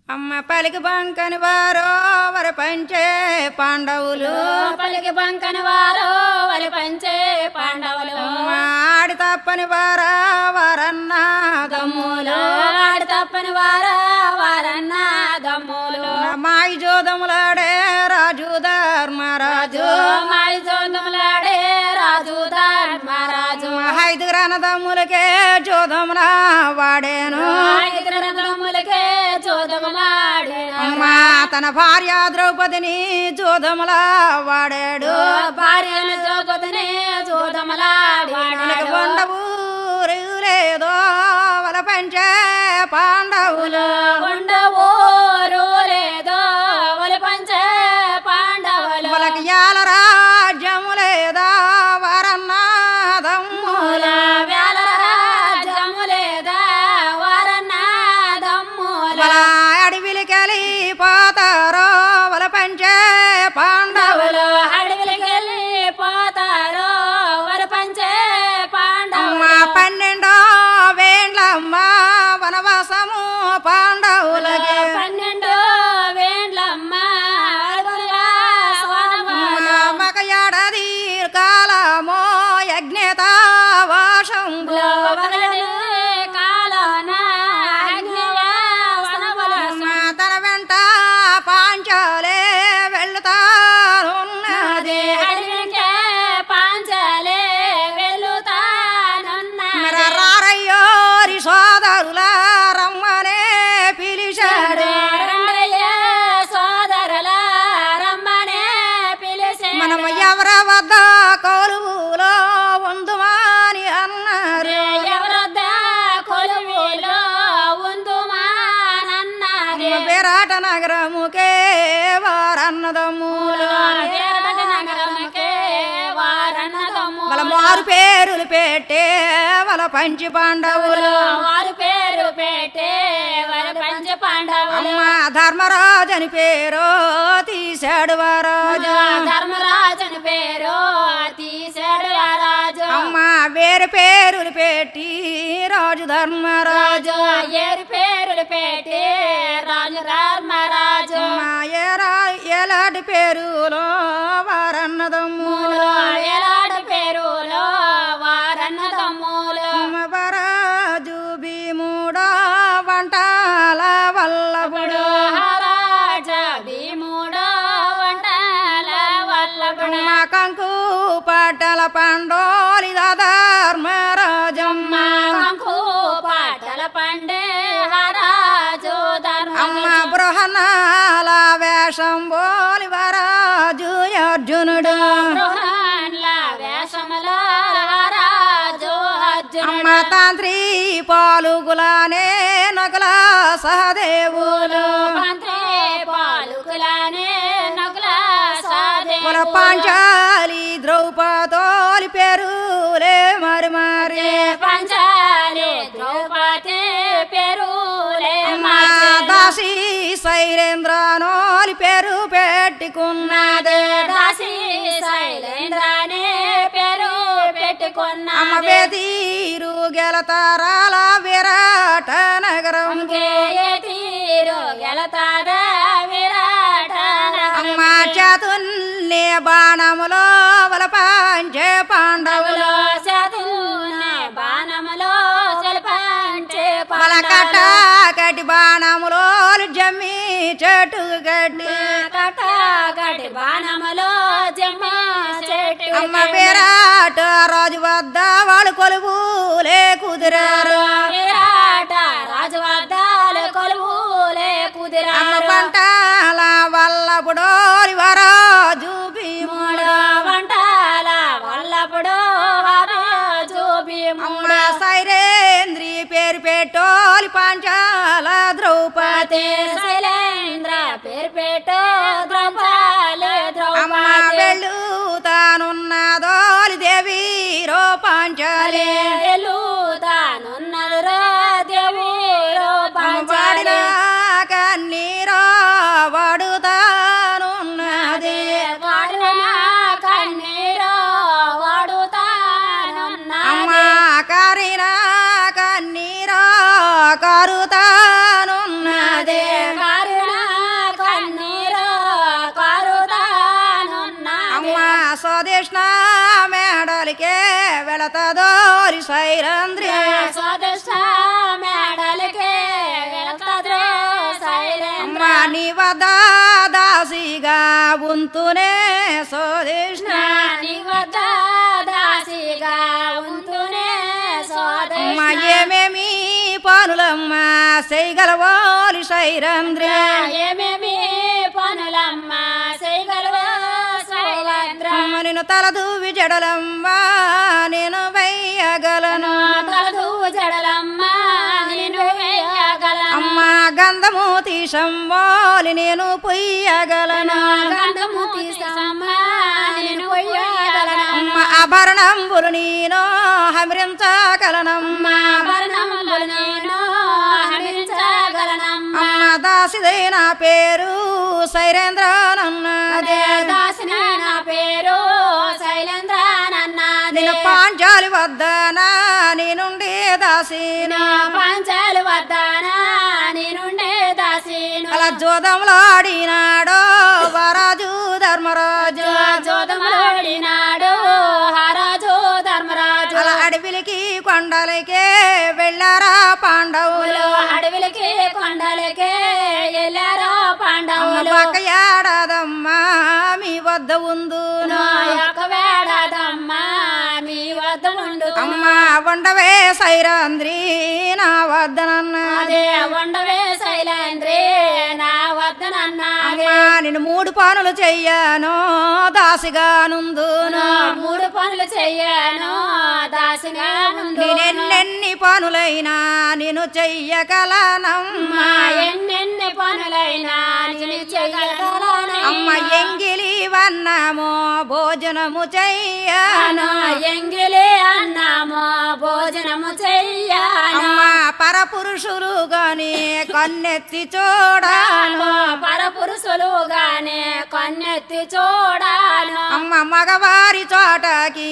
అమ్మ పలికి బంకని వారో వర పంచే పాండవులు పలికి బంకని వారు వలి పంచే పాండవులు అమ్మ ఆడి తప్పని వారా వారన్న దమ్ములు ఆడి తప్పని వారా వారన్న దమ్ములు మాయి జోదములాడే రాజు ధర్మరాజు మాడి చోదములాడే రాజు ధర్మరాజు ఐదుగురన దమ్ములకే జోదములా వాడేను ఐదుగురు దమ్ములకే చోదములాడి అమ్మ తన భార్య ద్రౌపదిని జోదములా వాడాడు భార్యను ద్రౌపదిని చోదములాడి మనకు ఉండవు లేదో వల పంచే పాండవులు ఉండవోరు లేదో వలి పంచే పాండవులు వాళ్ళకి యాల రాజ్యము లేదా వరన్నాదమ్ముల మూల వేల రాజ్యము లేదా వారన్న దమ్ముల వల అడవిలికెళ్ళి పోతారో వల పంచే పాండవులు పాండవులు అడవిలకెళ్ళి పోతారు వరి పంచే అమ్మ పాండవులు పన్నెండో వేండ్లమ్మ వనవాసము పాండవులకి పన్నెండు వేండ్లమ్మ అడుగులుగా స్వాములు. మక ఏడాది కాలమో యజ్ఞత వాషంబు లోపలని కాలోన అగ్నిగా వనములు తన వెంట పాంచాలే వెళ్తానున్నది అడవికే పాంచాలే వెళుతానున్నది. రారయ్యోరి సోదరుల రమ్మనే పిలిచాడు రండయ్య సోదరుల రమ్మనే పిలిచి మనము ఎవర వద్ద కొలువులో ఉందుమాని అన్నారు ఎవరొద్ద కొలువులో ఉందుమానన్నది విరాట నగరముకే వారన్నదమ్ములు విరాట నగరముకే వారన్నదమ్ములు. వాళ్ళ మారు పేరులు పెట్టే వాళ్ళ పంచి పాండవులు వారి పేరు పెట్టే వారి పంచ పాండవులు అమ్మ ధర్మరాజు అని పేరు తీశాడు వారాజు ధర్మరాజుని పేరు తీశాడు ఆ రాజు అమ్మ వేరు పేరులు పెట్టి రాజు ధర్మరాజు రాజు ఏరు పేరులు పెట్టి రాజు ధర్మరాజు అమ్మ ఏరా ఎలాంటి పేరులో వారన్నదమ్ములు ఎలాడు పేరులో వారన్న తమ్ములు అమ్మ వరాజు భీముడో వంటల వల్లభుడు మహారాజ భీముడో వంటల వల్లభుడు అమ్మ కంకు పట్టల పండోలి ధర్మరాజమ్మ కంకు పాటల పండే హరాజు ధర్మ అమ్మ బృహనాల వేషం బోలి వరాజు అర్జునుడు గృహాన్ల వేషముల హరాజు అర్జునుడు అమ్మ తాంత్రి పాలుగులానే నగల సహదేవులు మంత్రి పాలుకులానే నకుల సాధే కుల పాంచాలి ద్రౌపదోలి పేరులే మరి మరి పంచాలి ద్రౌపది పేరులే అమ్మ దాసి శైలేంద్రనోలి పేరు పెట్టుకున్నదే దాసి శైలేంద్రానే పేరు పెట్టుకున్న అమ్మ బేదీరు గెలతారాల విరాట నగరం తీరు గెలతాద విరాట అమ్మ చాతుల్ని బాణములో వలపాంచే పాండవులు చదువున బాణములో శిల్పంచే వలకట కటి బాణములో జమ్మి చెట్టు గడ్డి గడి బాణములో జమ్మ చెట్టు అమ్మ విరాట రాజు వద్ద వాళ్ళు కొలువులే కుదిరారు విరాట రాజు వద్దాలు కొలువులే కుదిరా అమ్మ పంటల వల్లపుడోరి వరాజు భీముడు మూడు వంటల వల్లప్పుడు రాజు భీముడు అమ్మ సైరేంద్రి పేరు పెట్టోలి పాంచాల ద్రౌపది పతి శైలేంద్ర పేరు పెట్టు ద్రౌపాలు అమ్మ ద్రౌపది వెళ్ళు తానున్నదోలి దేవి రో పాంచాలి తానున్నది రా దేవి వాడిన కన్నీరో వాడుతానున్నది కన్నీరో వాడుతానున్నా అమ్మ కారిన కన్నీరో కారుతానున్నది కారిన వెళతదోరి సైరంద్రి స్వదృష్ట మేడలకే వెళతాద్రో శైలేంద్ర అమ్మా నీ వద్ద దాసిగా ఉంతునే సోదిష్ణ నీ వద్ద దాసిగా ఉంటూనే అమ్మ స్వదృష్ట ఏమేమి పనులమ్మ చేయగలవోలి సైరంద్రి ఏమేమి పనులమ్మ చేయగలవా శైలేంద్ర అమ్మ నేను తలదూవి జడలమ్మ నేను వెయ్యగలను తలదు జడలమ్మ నేను వేయగలను అమ్మ గంధము తీసంబోలి నేను పొయ్యగలను గంధము తీసమ్మ నేను వేయగలను అమ్మ ఆభరణంబులు నేను హమరించగలనమ్మ ఆభరణములు నేను హరించగలనమ్మ అమ్మ దాసిదే నా పేరు సైరేంద్ర నన్నదే అదే దాసిన నా పేరు శైలేంద్ర నన్నదే నేను పాంచాలి వద్దనా నేనుండే దాసిని పంచాలు వద్దానా నేనుండే దాసీను అలా జోదంలో ఆడినాడో వరాజు ధర్మరాజు జోదములోడినాడు హరాజు ధర్మరాజు అలా అడవిలికి కొండలకే వెళ్ళారా పాండవులు అడవిలకి కొండలకి వెళ్ళారో పాండవులు పక్క ఏడాదమ్మా మీ వద్ద ఉందు నా యొక్క వేడదమ్మా మీ వద్ద ఉండు అమ్మ వండవే సైరాంద్రి నా వద్దనన్నా అదే ఉండవే శైలేంద్రి నా వద్దనన్నాదే అమ్మా నేను మూడు పనులు చెయ్యాను దాసిగా నుందును మూడు పనులు చెయ్యాను దాసిగా ఉండు నేనెన్నెన్ని పనులైనా నేను చెయ్యగలనమ్మా మా ఎన్నెన్ని పనులైనా నేను చెయ్యగలను అమ్మ ఎంగిలి వన్నాము భోజనము చెయ్యాను ఎంగిలి అన్నాము భోజనము చెయ్యాను అమ్మ పరపురుషులు గాని కన్నెత్తి చూడాను పరపురుషులుగానే కన్నెత్తి చూడాను అమ్మ మగవారి చోటకి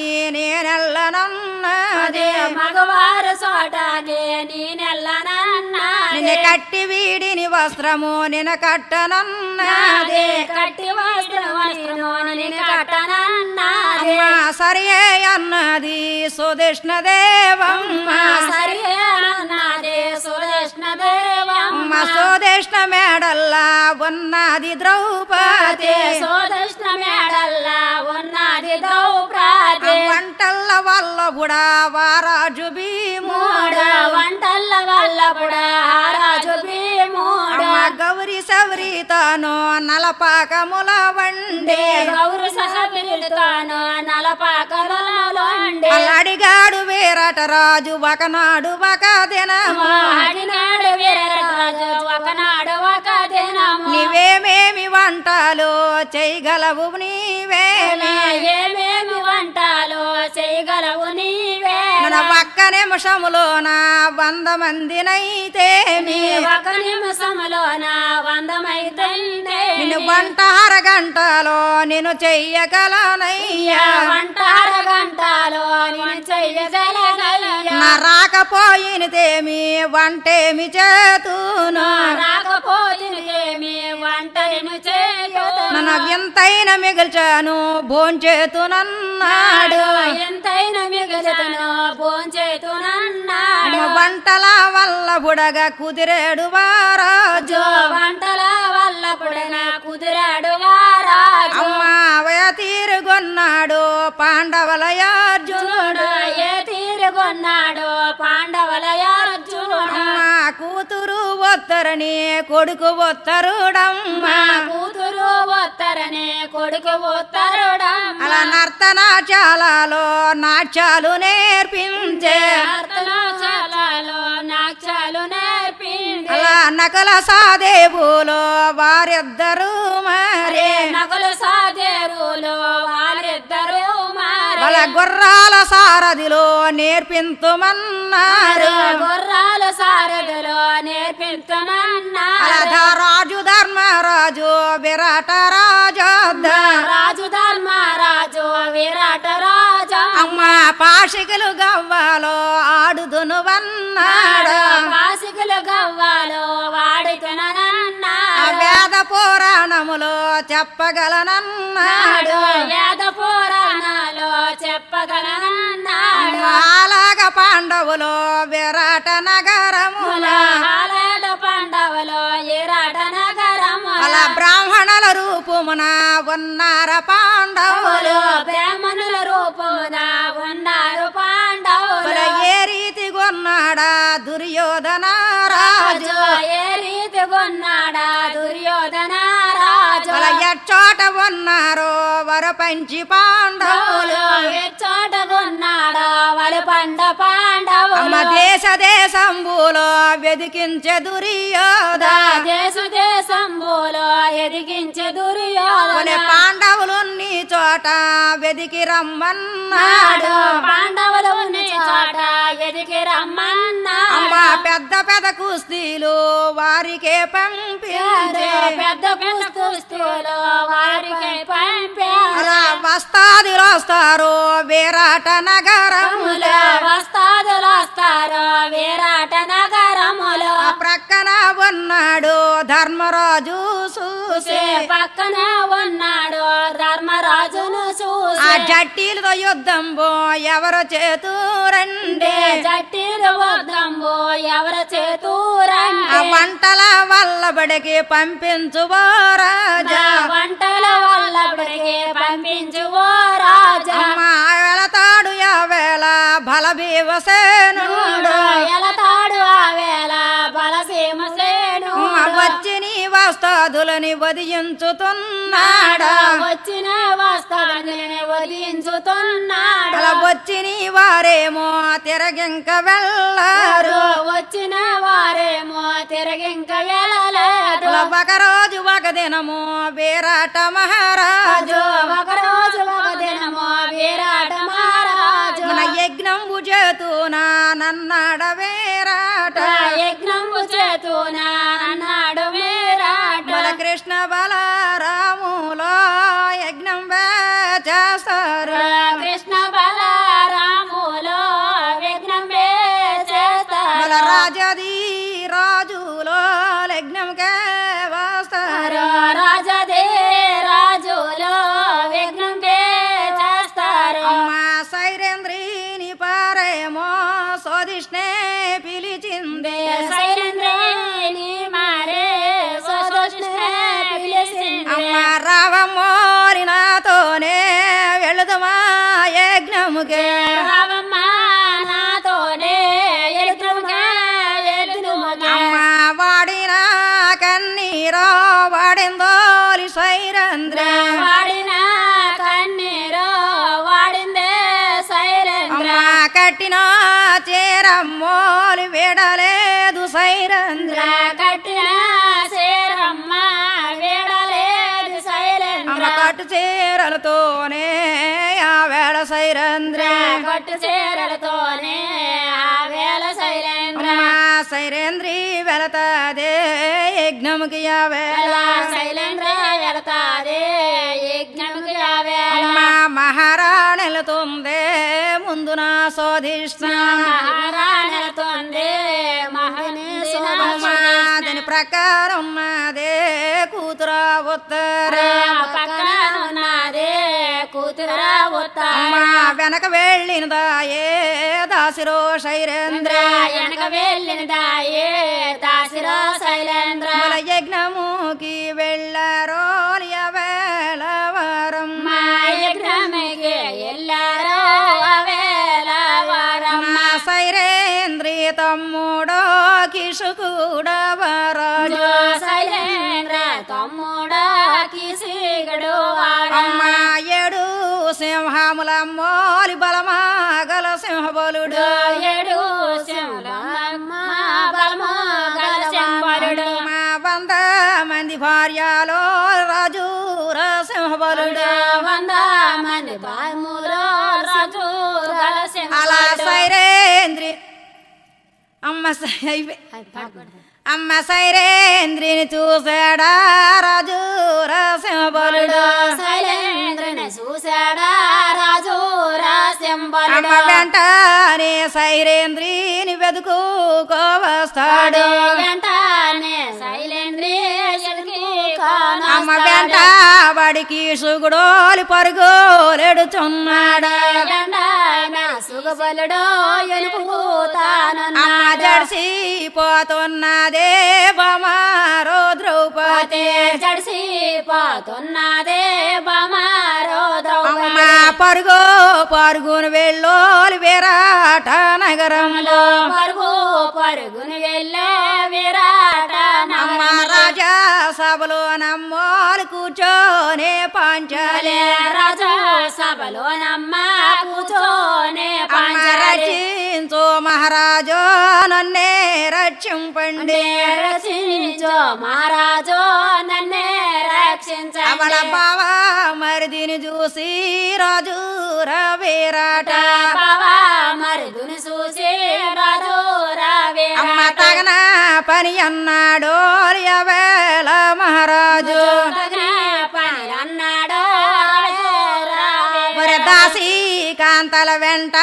నేనెల్లనన్నా అదే మగవారు చోటకి నేనెల్లనన్నా నిన్ను కట్టి వీడిని వస్త్రము నిన కట్టనన్నా అదే కట్టి వస్త్రమను నేను కట్టనన్నాదే అమ్మా సరే అన్నది సుదృష్ణ దేవమ్మ సరే అన్నదే సురేష్ణ దేవమ్మ అమ్మ సుదృష్ణ మేడల్లా ఉన్నది ద్రౌపది అదే సోదృష్ణ మేడల్లా ఉన్నది దౌప్రాదే వంటల్ల వల్ల కూడా వారాజు భీముడు మూడ వంటల్ల వల్ల కూడా రాజు భీముడు అమ్మ గౌరి సవరితను నలపాకముల వండే గౌరు సహపిలుతాను నలపాకలలోండి అడిగాడు వేరట రాజు ఒకనాడు ఒక దినము ఆడినాడు వీరరాజు ఒకనాడు ఒక దినము నీవేమేమి వంటలు చేయగలవు నీవేమి ఏమేమి వంటలు చేయగలవు నీవే మన ఒక్క నిమిషములోన వంద మందినైతేమి ఒక నిమిషములోన వందమైతే నిన్ను వంట అరగంటలో నేను చెయ్యగలనయ్యా వంట అరగంటలో నేను చెయ్యగలగలయ్యా నా రాకపోయినదేమి వంటేమి చేతును రాకపోతే ఏమి వంట నేను చేయదు నన్ను ఎంతైనా మిగిల్చాను భోంచేతునన్నాడు ఎంతైనా మిగలుతను భోంచేతునన్నాడు వంటల వల్ల బుడగా కుదిరేడు వారాజు జో వంటల వల్ల పుడిన కుదిరాడు వారాజు అమ్మ అవయ తీరుగొన్నాడు పాండవల అర్జునుడు ఏ తీరుగొన్నాడు పాండవల అర్జునుడు అమ్మ కూతురు ఒత్తరని కొడుకు ఒత్తరుడమ్మ మా కూతురు ఒత్తరనే కొడుకు ఒత్తరుడమ్మ అలా నర్తనాచాలలో నాట్యాలు నేర్పించే నర్తనశాలలో నాట్యాలు నేర్పింది అలా నకల సాదేవులో వారిద్దరు మరి నగలు సాదేరులు వాళ్ళిద్దరూ మారే వాళ్ళ గుర్రాల సారథిలో నేర్పింతుమన్నారు గుర్రాల సారథులు నేర్పించమన్నారు అలా రాజు ధర్మరాజు విరాట రాజోద్ద రాజు ధర్మరాజు విరాట రాజు అమ్మ పాషికులు గవ్వలో ఆడుదును వన్నాడు వాసికులు గవ్వాలు వాడుతున్నా ఆ వేద పురాణములో చెప్పగలనన్నాడు వేద పురాణాలు చెప్పగలనన్నాడు అలాగ పాండవులు విరాట నగరముల ఆలాడ పండవలో ఈరాట నగరముల అలా బ్రాహ్మణుల రూపమున ఉన్నార పాండవులు బ్రాహ్మణుల రూపమున ఉన్నారు పాండవులు మరి ఏ రీతి కొన్నాడా దుర్యోధన రాజు రాజు ఏ రీతి కొన్నాడా దుర్యోధన రాజు అలా ఎచ్చోట ఉన్నారో వరపంచి పాండవులు చోట కొన్నాడా వలి పండ పాండవులు అమ్మ దేశ దేశంబులో వెదికించే దుర్యోధ దేశ దేశంబులో ఎదిగించే దుర్యోధన కొనే పాండవులు నీ చోట వెదికి రమ్మన్నాడు నాడు పాండవులు ఉన్న చోట ఎదిగి రమ్మన్నాడు అమ్మ పెద్ద పెద్ద కుస్తీలు వారికే పంపించే పెద్ద పుస్తూస్తులు వారికి పంపారు అలా వస్తాదిలో వస్తారు విరాట నగరముల వస్తాదులు వస్తారు విరాట నగరములు ఆ ప్రక్కన ఉన్నాడు ధర్మరాజు చూసి పక్కన ఉన్నాడు ధర్మరాజును ఆ చూసి జట్టీలతో యుద్ధం బో ఎవరు చేతురండి జట్టిలు వద్దంబు ఎవరు చేతూరండి ఆ వంటల వల్ల బడికి పంపించువో రాజా వంటల వల్ల బడికి పంపించు ఓ రాజా అమ్మ వెళతాడు యావేళ బల భీమసేనుడు ఎలతాడు ఆ వేళ బలసీమ సేను వచ్చి నీ వస్తాదులని వదిలించుతున్నాడా వచ్చిన వస్తాదని వదించుతున్నాడు అలా వచ్చి నీ వారేమో తిరగింక వెళ్ళారు వచ్చిన వారేమో తిరగింక వెళ్ళలేదు అలా ఒక రోజు ఒక దినము విరాట మహారాజు ఒక రోజు ఒక దినము విరాట మహారాజు మన యజ్ఞంబు చేతునా నన్నాడ విరాట యజ్ఞంబు చేతున అన్నాడు విరాట మన కృష్ణ బలరాములో యజ్ఞం చేస్తారు కృష్ణ బలరాములో విఘ్నం చేస్తారు మన రాజది రాజులో యజ్ఞం వస్తారు రాజదే రాజులో విఘ్నం చేస్తారు అమ్మ సైరేంద్రిని పారేమో సోదిష్ణే పిలిచింది శైలేంద్రేని మారే సోదృష్ణే పిలిచింది అమ్మ రావమ్మోరి నాతోనే వెళుదమా యజ్ఞముకే రావమ్మ నాతోనే ఎలుతుముగా ఎలుతుముగా అమ్మ వాడిన కన్నీరో వాడిందోలి సైరంద్ర వాడిన కన్నీరు వాడిందే శైలేంద్ర అమ్మ కట్టిన చేరమ్మోలి విడలేదు సైరంద్ర కట్టిన శేరమ్మ వేడలేదు అమ్మ శైలేంద్ర కట్టు చీరలతోనే ఆ వేళ సైరంద్ర కొట్టు చీరలతోనే ఆ వేళ శైలేంద్ర అమ్మ సైరేంద్రి వెళతాదే యజ్ఞముకి ఆ వేళ వేళ శైలేంద్ర వెళతాదే యజ్ఞముకి ఆ వేళ అమ్మ మహారాణెలుతుందే ముందున శోధిష్ణ మహారాణెలతోంది మహని అమ్మ దాని ప్రకారం ఉన్నదే కూతుర ఉత్తర పక్కన ఉన్నది కూతురా ఉత్తర అమ్మ వెనక వెళ్ళినదాయే దాసిరో శైరేంద్ర వెనక వెళ్ళిన దాయే దాసిరో శైలేంద్ర మన యజ్ఞముకి వెళ్ళారో వేళ వారం మా యజ్ఞమికి ఎల్లారో అవేళ వారం మా సైరేంద్రి తమ్ముడో కిషుకుడ వరాజు జో శైలేంద్ర తమ్ముడా కిసిగడు వారం అమ్మ ఏడు సింహముల మోలి బలమాగల సింహబలుడు ఏడు సింహమ్మ బలము గల శంబరుడు మా వంద మంది భార్యలో రాజు సింహబలుడు వంద మంది బాములో రాజు గల అలా శంబరుడు సైరేంద్రి అమ్మ సై- అయిపోయి. అమ్మ సైరేంద్రిని చూసాడా రాజు సింహబలుడు శైలేంద్రుని చూశాడా రాజు రాశంబరుడు అమ్మ వెంటనే సైరేంద్రిని వెతుకుకోవస్తాడు వెంటనే శైలేంద్రి ఎదుకి అమ్మ వెంట బడికి సుగుడోలి పరుగులెడుచున్నాడు సుగబలుడో అమ్మ ఎలుపుతానన్నాడు జడిసి పోతున్నదే బమారో ద్రౌపది జడిసి పోతున్నదే బమారో అమ్మ పరుగు పరుగును వెళ్ళోలి విరాట నగరంలో పరుగు పరుగుని వెళ్ళే విరాట అమ్మ రాజా సభలో నమ్మోలు కూర్చోనే పాంచాలే రాజా సభలో నమ్మ కూర్చోనే అమ్మ పంచరే రచించు మహారాజు నన్నే రక్షింపండి రక్షించో మహారాజు నన్నే రక్షించ అవళ బావ మరిదిని చూసి రాజు రవిరాట బావా మరుదుని చూసి రాజు రావే అమ్మ తగన పని అన్నాడు యవేళ మహారాజు పని అన్నాడు రాజు రావే మరి దాసి కాంతల వెంట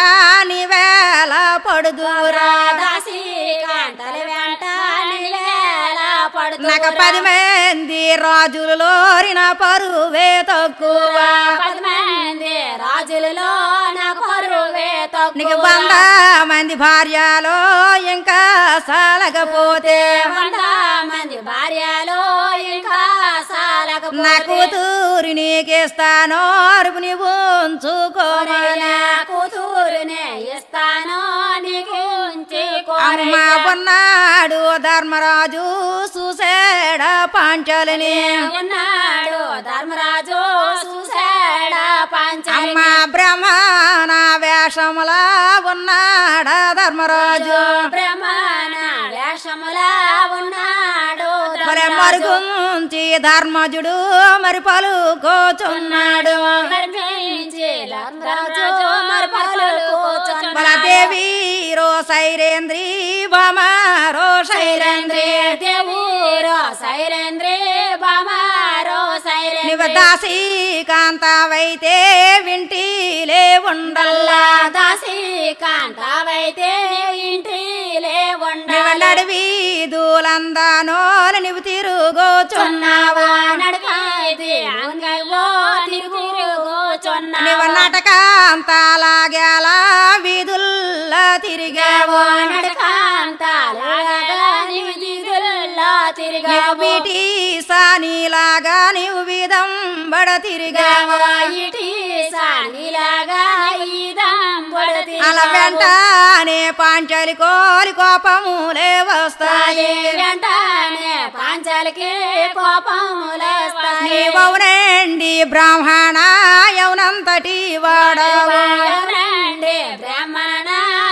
నీవేళ పడుదురా దాసి కాంతల వెంట నివేళ పడుతూ నాకు పది మంది రాజులలోరిన పరువే తక్కువ పది మంది రాజులలో నాకు పరువే నీకు తక్కువ వంద మంది భార్యలో ఇంకా సాలకపోతే వంద మంది భార్యలు ఇంకా సాలకపోతే నా కూతురు నీకిస్తాను అరుపు నీవు ఉంచుకోమని నా కూతురునే ఇస్తాను నీకు అమ్మ ఉన్నాడు ధర్మరాజు చూసాడ పాంచాలని ఉన్నాడు ధర్మరాజు చూశాడ పంచమి అమ్మ బ్రహ్మణ వేషములా ఉన్నాడ ధర్మరాజు బ్రహ్మణ వేషముల ఉన్నాడు మరి మరుగుంచి ధర్మజుడు మరి పలుకోచున్నాడు మరిపించి ధర్మరాజు మరి పలుకుచున్నాడు. మన దేవి రో సైరేంద్రి బమారో సైరేంద్రి దేవురో సైరేంద్రి బామారో సైరేంద్రి నీవు దాసి కాంతావైతే వింటిలే ఉండల్లా దాసి కాంతావైతే ఇంటిలే ఉండ నీవు నడివి దూలందానో నీవు తిరుగుచున్నావా చున్నావా నడకాయిది అంగల్లో తిరుగుచున్నా నీవు నాటకాంతాలాగేలా వీధుల్లా తిరిగావు నడకాంతాలాగా నీవు దిగుల్లో నీవు తిరిగావు వీటి సానిలాగా నీవు వీధం బడ తిరిగావు ఇటీ సానిలాగా ఈదంబడి అలా వెంటనే పాంచాలి కోలి కోపములే వస్తాయి వెంటనే పాంచాలకి కోపములేస్తాయి నీవవునండి బ్రాహ్మణ యౌనంతటి వాడవు ఎవరండి బ్రాహ్మణ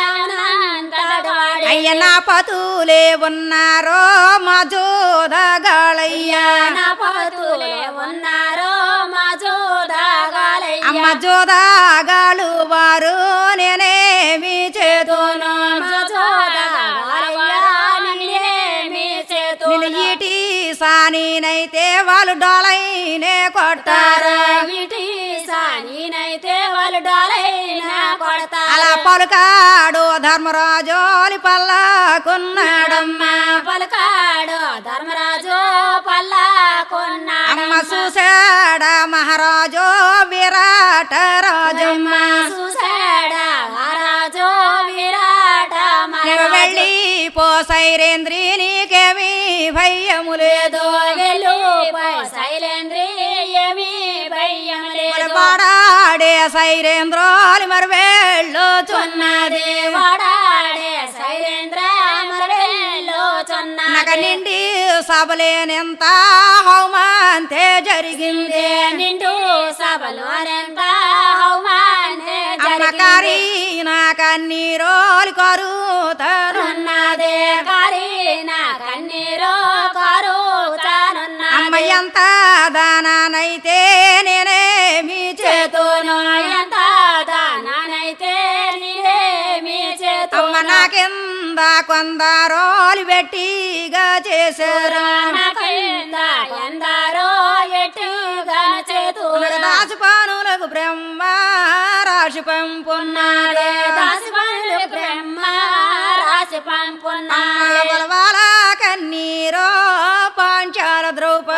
అనంతటివాడు. అయ్య నా పతులే ఉన్నారో మా జోదగాళయ్యా నా పతులే ఉన్నారో మా జోదాగాలయ్య. అమ్మ జోదగాలు వారు నేనేమి చేతును మా జోదాగాలయ్య నిన్నేమి చేతును. నేను ఈటి సానినైతే వాళ్ళు డోలైనే కొడతారు వీటి సానినైతే వాళ్ళు డాలైనా కొడతారు. అలా పలుకాడు ధర్మరాజోలి పల్లాకున్నాడమ్మ అమ్మ పలకాడు ధర్మరాజు పల్లాకున్నాడు అమ్మ చూశాడ మహారాజో విరాట రాజమ్మ చూసాడా రాజు విరాట నువ్వు వెళ్ళి పో సైరేంద్రి నీకేమీ భయము లేదు వెళ్ళు శైలేంద్రి ఏమి భయం మరి లేదు వాడాడే సైరేంద్రోలి మరి వెళ్ళుచున్నది వాడాడే శైలేంద్ర మరవెళ్ళుచున్నా నగ నిండి సభలేనెంత హౌమాంతే జరిగింది నిండు సభలోనెంత అవమానే అమ్మకారి నా కన్నీరోలి కరుతను ఉన్నదే కారి నా కన్నీరు కారు అమ్మ ఎంత దానానైతే నేనేమి చేతు చేతును ఎంత దానానైతే నేనేమి చేతు అమ్మ నాకెంద కొందరోలి పెట్టిగా చేశారు నాకెంత ఎందరో ఎట్టుగాన చేతు దాచి పనులకు బ్రహ్మ రాశి పంపున్నాడు దాసి పనులు బ్రహ్మ రాసి పంపున్నాడు అమ్మ బలవాల కన్నీరో పాంచాల ద్రౌపది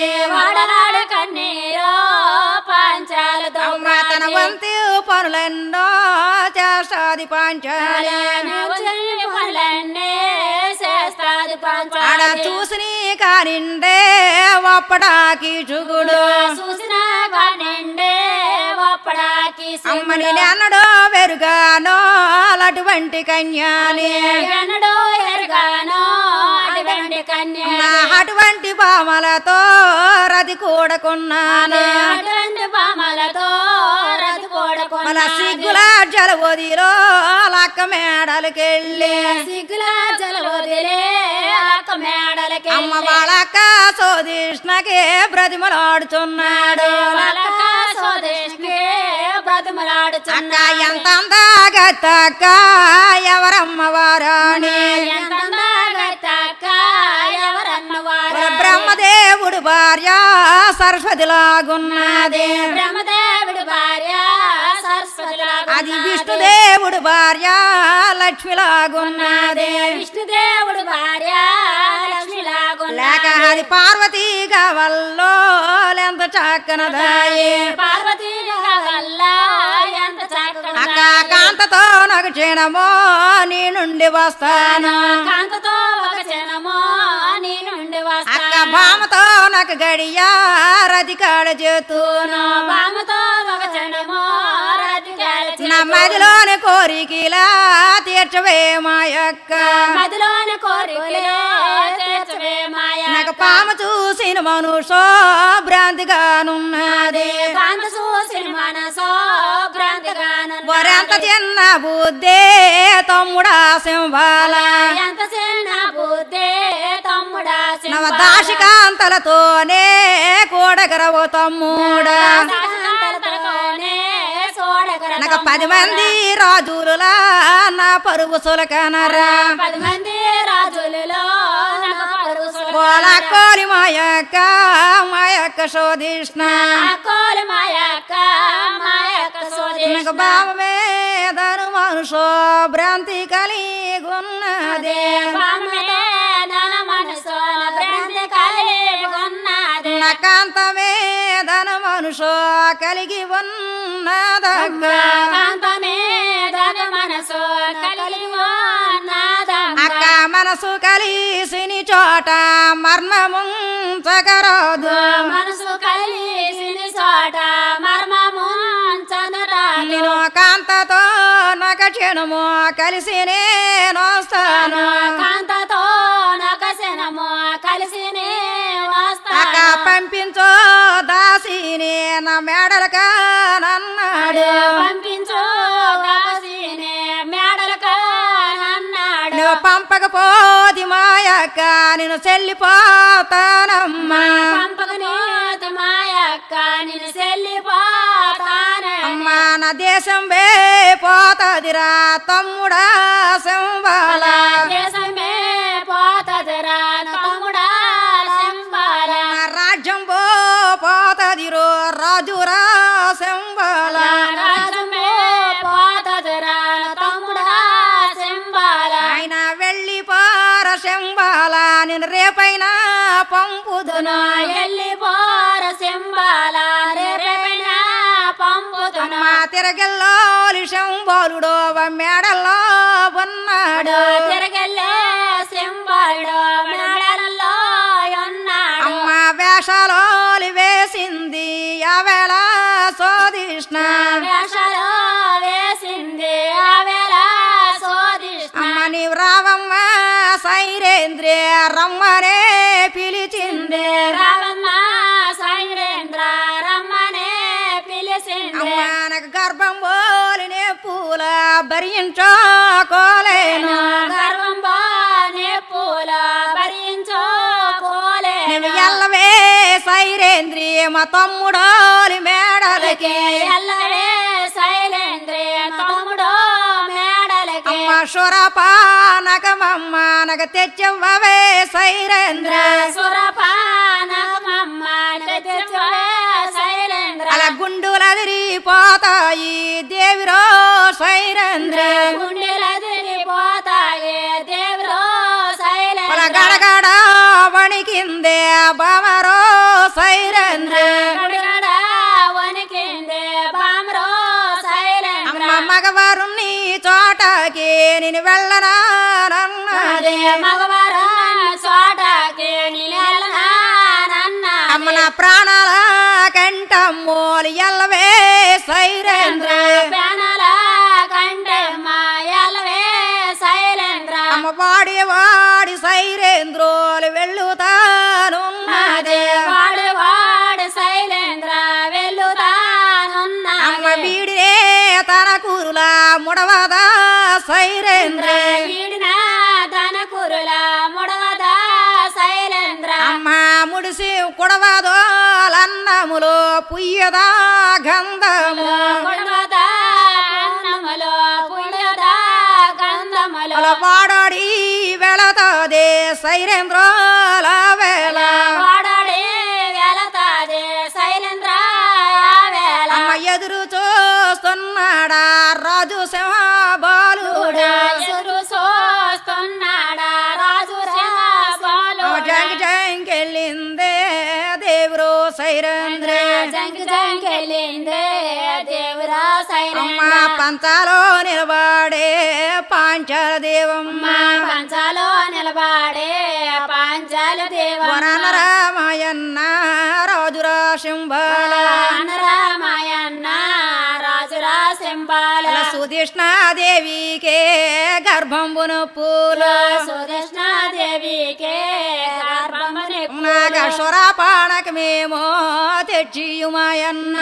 వాడలాడు కన్నీరో పంచాలు అమ్మ తన వంతు పనులెన్నో చేస్తాది పాంచాలి పనులన్నీ చేస్తాది ఆడ పంచాలి చూసిని కానిండే ఒప్పడాకి చుగుడు చూసిన కానిండే ఒప్పడాకి అమ్మని నేనడో వెరుగానో అటువంటి కన్యాని ఎన్నడో ఎరగానో అటువంటి కన్య నా అటువంటి పామలతో రది కూడకున్నాను అటువంటి పామలతో రథ కూడకొన్న మన సిగ్గుల జలవదిలో లక్క మేడలకెళ్ళి సిగ్గుల జల వదిలే అక్క మేడలకి అమ్మ వాళ్ళక్క సోదిష్ణకి బ్రతిమలాడుతున్నాడు వాళ్ళక స్వదేశ్కి బ్రతిమలాడుచున్న అక్క ఎంత అందాగత్తక్క ఎవరమ్మ వారాణి ఎంత అందాగత్తక్క ఎవరన్నవారు బ్రహ్మదేవుడు భార్య సరస్వతిలాగున్నది బ్రహ్మదేవుడు భార్య సరస్వతి అది విష్ణుదేవుడు భార్య లక్ష్మిలాగున్నది విష్ణుదేవుడు భార్య లక్ష్మి లాగున్న లేక అది పార్వతీ గవల్లో ఎంత చక్కనదాయి పార్వతీ వల్ల ఎంత చక్కగా అక్క కాంతతో నాకు క్షీణమో నీ నుండి వస్తాను కాంతతో ఒక క్షణమో నీ నుండి అక్క వస్తాను భామతో నాకు గడియా రతికాడ చేతూను బామతో ఒక క్షణమో రతి నా మదిలోని కోరికలా తీర్చవే మా యొక్క మదిలోని కోరికలే తీర్చవే మాయ నాకు పామ చూసిన మనుషో భ్రాంతిగానున్నది కాంత చూసిన మనసో భ్రాంతిగాను వరెంత చిన్న బుద్ధే తమ్ముడా సింబాల ఎంత చిన్న బుద్ధి తమ్ముడా నవ దాశికాంతలతోనే కూడగరవు తమ్ముడా తలతలతోనే చూడగల నాకు పది మంది రాజులులా నా పరువు సులకనరా పది మంది రాజులలో నాకు పరుసు కోల కోరి మా యొక్క మా యొక్క శోధిష్ణ కోలు మా యొక్క మా యొక్క సోది నాకు బావ మీదను మనుషో భ్రాంతి కలిగున్నది నన మనసు భ్రాంతి కలిగి ఉన్నది నకాంత మీదను మనుషో కలిగి ఉన్నదక్క కాంత మీద మనసు కలిగి ఉన్నదమ్మ. అక్క మనసు కలిసిని చోట మర్మముంచగరాదు మనసు కలిసిన చోట మర్మము చనరాలు నేను కాంతతో నక క్షణము కలిసి నేను వస్తాను కాంతతో నకశనము కలిసి అక్క వస్తాను పంపించో దాసిని నా మెడలక నన్నాడు పంపించు కాసినే మేడలకు అన్నాడు నువ్వు పంపకపోది మాయక్క నేను చెల్లిపోతానమ్మా పంపకనేత మాయక్క నేను చెల్లిపోతానే అమ్మా నా దేశం వే పోతదిరా తమ్ముడా సంబాల దేశమే పోతదిరా నా తమ్ముడా శంబాల నా రాజ్యం పో పోతదిరో రాజురా సంబాల రాజమే పోతదిరా నా తమ్ముడా శంబాల ఆయన వెళ్ళి పార శంబాల నేను రేపైనా పంపుదును ఎల్లి పోర శంబాల రేపైన పంపుతున్నా అమ్మా తిరగల్లోలి శంబాలుడో మేడల్లో ఉన్నాడు తిరగల్లే శంబాలుడు మేడలలో ఉన్నాడు అమ్మ వేషాలోలి వేసింది ఆవేళ శోధిష్ణ వేషాలు వేసింది ఆ వేళ శోధిష్ణ అమ్మ నీవు రావమ్మ సైరేంద్రే రమ్మనే పిలిచింది రావమ్మ సైరేంద్ర రమ్మనే పిలిచింది అమ్మ నాకు గర్భం పోలినే పూల భరించుకోలేను గర్వం బానే పూల భరించుకోలే నువ్వు ఎల్లవే సైరేంద్రి మా తమ్ముడోలి మేడలకి ఎల్లవే శైలేంద్రే తమ్ముడు మేడలకి అమ్మ సురపా నకమమ్మ నగ తెచ్చవ్వవే సైరేంద్ర సురపానకమమ్మ తెచ్చువే శైలేంద్ర అలా గుండులదిరిపోతాయి దేవిరో సైరేంద్ర గుండెలదిరిపోతాయి దేవులో అలా శైలేంద్ర గడగడ వణికిందే బమరో నేను వెళ్ళనానన్నా అదే మగవారా చోటకి నిలనానన్న అమ్మ నా ప్రాణాల కంటమ్మోలు ఎల్లవే సైరేంద్ర ప్యానల కంటే మాయలవే శైలేంద్ర అమ్మ వాడి వాడి సైరేంద్రోలు వెళ్ళుతానున్నదే అదే వాడు వాడు శైలేంద్ర వెళ్తానున్న అమ్మ వీడినే తన కూరులా ముడవదా సైరేంద్ర వీడిన ధన కురుల ముడవదా శైలేంద్ర అమ్మ ముడిసి కుడవదోలన్నములో పుయ్యదా గంధము కుడవదా పూర్ణములో పుణ్యదా గంధములో అలా వాడాడి వెళతాదే సైరేంద్రోల వేళ వాడడే వెళతాదే శైలేంద్ర వేళ అమ్మ ఎదురు చూస్తున్నాడా రాజు సింహ బాలుడా ఎదురు చూస్తున్నాడా రాజు బాలు జంక్ జంకెళ్ళిందే దేవుడు సైరేంద్ర జంకి జంకెళ్ళిందే దేవురా అమ్మ శైలేంద్ర పంచాలో నిలబడే పాంచాల దేవమ్మ మా పంచాలో నిలబడే పాంచాల దేవ వరనరామయన్న రాజురా శంభాల రామాయన్న రాజురా సింబాల సుధిష్ణాదేవికే గర్భంబును పూల సుదర్శనాదేవికే గర్భముని నాగశ్వర పానకమేమో తెచ్చియుమాయన్న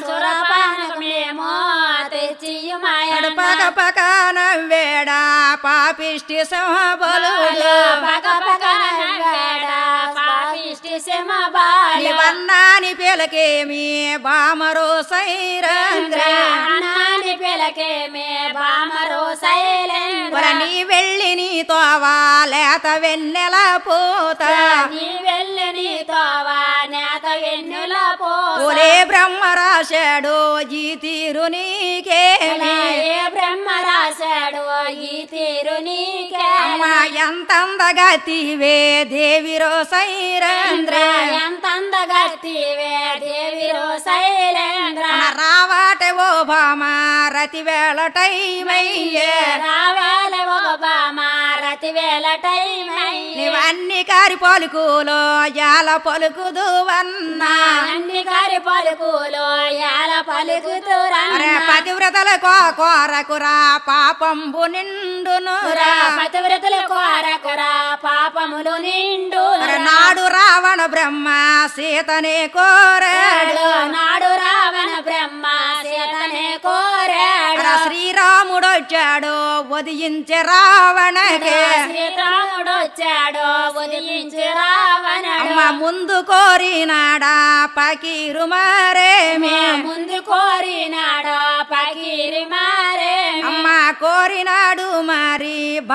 సురపానకమేమో తెచ్చియుమాయన్న పక పక నవ్వేడా పాపిష్టి సింహబలుడు పగ పగ నవ్వాడ పాపిష్టి సింహ బాల ఇవన్నాని పిలకేమి బామరో సైరంద్ర అన్నాని పిలకే మే బామరో శైలేంద్ర నీ వెళ్ళి నీ తోవా లేత వెన్నెల పూత నీ వెళ్ళి నీ తోవా నేత వెన్నుల పో ఒలే బ్రహ్మ రాశాడు ఈ తీరు నీకేమి ఏ బ్రహ్మ రాశాడు ఈ తీరు నీకే అమ్మ ఎంతందగా తీవే దేవిరో సైరంద్ర ఎంత అందగత్తివే దేవిరో శైలేంద్ర రావాటే ఓ భామ రతి వేళ టైమయ్యే రావాల బామా రతి వేళ టైం నీవన్ని కారి పలుకులో యాల పలుకుదు అన్నా అన్ని గారి పలుకులు ఎలా పలుకుతురా అరే పతివ్రతల కో కోరకురా పాపంబు నిండునురా పతివ్రతుల కోరకురా పాపములు నిండు అరే నాడు రావణ బ్రహ్మ సీతనే కోరాడు నాడు రావణ బ్రహ్మ సీతనే కోరాడు అరే శ్రీరాముడు వచ్చాడు ఉదయించే రావణకే శ్రీరాముడు వచ్చాడు ఉదయించి రావణుడు అమ్మ ముందు కోరినాడా పకీరు మారేమి ముందు కోరినాడు పకీరి మారే అమ్మ కోరినాడు మరి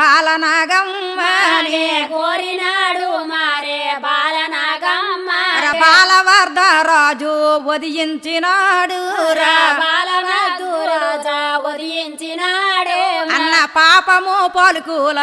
బాలనాగమ్మని కోరినాడు మారే బాలనాగమ్మ అరే బాలవర్ధ రాజు ఉదయించినాడు రా బాలనాథురాజా ఉదయించినాడే అన్న పాపము పలుకుల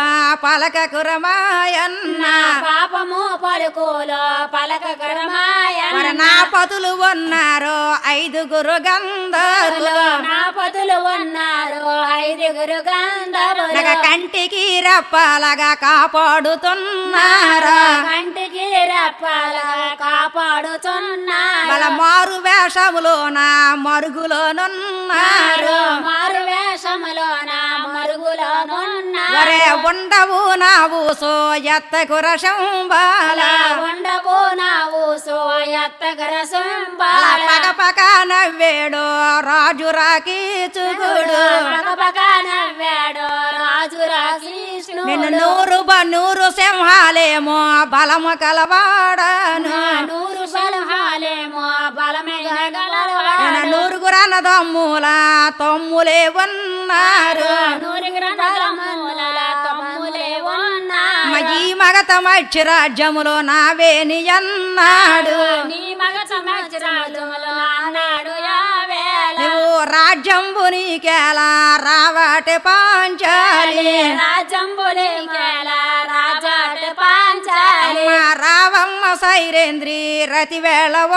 పలకకురమాయన్న పాపము పలుకులో పలక కరమాయ మరి నా పతులు ఉన్నారు ఐదుగురు గంధర్లు నా పతులు ఉన్నారు ఐదుగురు గంధర్వులు నగ కంటికి రెప్పలగా కాపాడుతున్నారు కంటికి రెప్పల కాపాడుతున్నారు వాళ్ళ మారు వేషములోన మరుగులోనున్నారు మారు వేషములోన మరుగులో ఉన్నారు వరే ఉండవు నావు సో ఎత్తకు రసంబాల ఉండబో నావు సోయత్తగర సంబాల పక పక నవ్వేడు రాజు రాకి చుగుడు పగ పగ నవ్వాడు రాజు రాకృష్ణుడు నిన్ను నూరు బన్నూరు సింహాలేమో బలము కలవాడను నూరు బలహాలేమో బలమే గలవాడు. నిన్న నూరుగురు అన్నదమ్ముల తమ్ములే ఉన్నారు నూరుగురు బలముల తమ్ములే ఉన్నారు. మ ఈ మగత మక్షి రాజ్యములో నావేని అన్నాడు నీ మగ సంవత్సరాలు అన్నాడు యావేళ నువ్వు రాజ్యంబు నీకేలా రావటే పాంచాలి రాజంబులేకెల రాజాట పాంచాలి అమ్మ రావమ్మ సైరేంద్రి రతి వేళ ఉన్న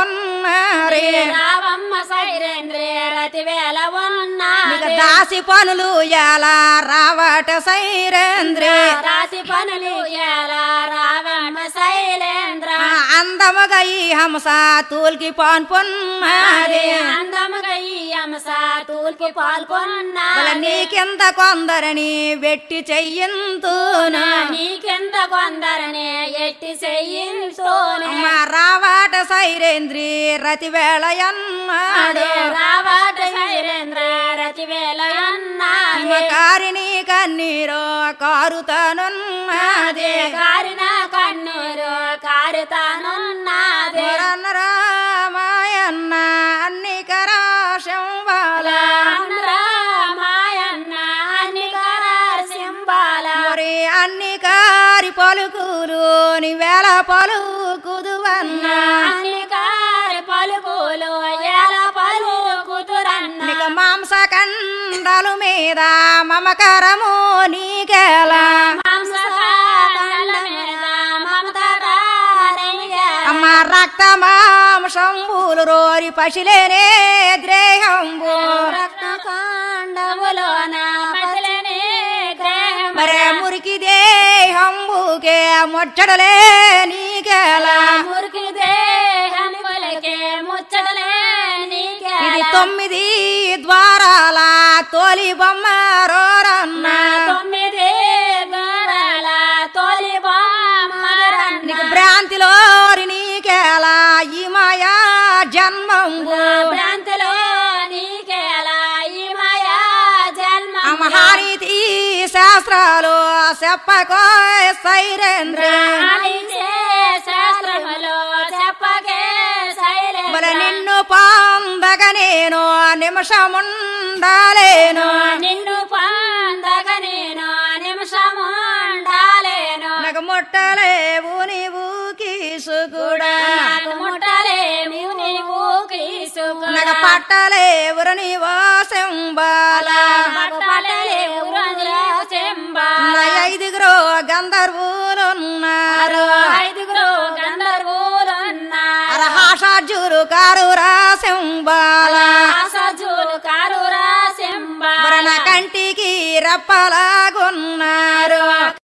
ఉన్నరే రావమ్మ సైరేంద్రే రతి వేల ఇక ఉన్నది దాసి పనులు ఎలా రావట సైరేంద్రే రాసి పనులు ఎలా రావమ్మ శైలేంద్ర ఆ అందముగా ఈ హంస తూల్కి పాన్ పొన్నరే అందముగా ఈ అంశ తూల్కి పాల్గొన్నా నీకెంత కొందరని వెట్టి చెయ్యంతూను నీకెంత కొందరనే ఎట్టి చెయ్యించోనే అమ్మ రావాట సైరేంద్రి రతి వేళ అన్నాడు రావాట శైలేంద్ర రతి వేల అన్నది కారిని కన్నీరో కారుతానున్నది కారిన కన్నూరు కారుతానున్నది రామాయన్న అన్ని కరాశం వాళ్ళ రామాయన్న అన్నికర సింబాల మరి అన్ని కారి పలుకులు నీ వేళ పలుకుదువన్నా అన్నికారి పలుకులు ఎలా పలుకుతురన్న నీకు మాంసకండలు మీద మమకరము నీకెలా అమ్మ రక్త మాంసంబులు రోరి పశులేనే ద్రేహంబు మరే మురికి దేహంబుకే ముచ్చడలే నీకెలా మురికి దేహని పలికే ముచ్చటలే నీకే ఇది తొమ్మిది ద్వారాల తోలి బొమ్మ రోరన్న తొమ్మిది గోడల తొలి బొమ్మరన్న నీకు భ్రాంతిలోరి నీకెలా ఈ మాయా జన్మంబు భ్రాంతిలో నీకేలా ఈ మాయా జన్మ అమహారీతి శాస్త్రాలు చెప్పకో సైరేంద్ర ఆడించే శాస్త్రములో చెప్పకే శైలే మరి నిన్ను పొందగ నేను నిమిషముండాలేను నిన్ను పొందగ నేను నిమిషము ఉండాలేను నాకు ముట్టలేవు నీవు కీసుకుడా నాకు ముట్టలేము నీవు కీసుకుడా. నాకు పట్టలేవురు నీవో శంబాల పట్టలేవు రంగుల చెంబా. నా ఐదుగురు గంధర్వులున్నారు ఐదుగురు గంధర్వులున్నారు. అరహాషాజురు కారు రాశంబాల ఆసజులు కారురా చెంబా. నా కంటికి రెప్పలాగున్నారు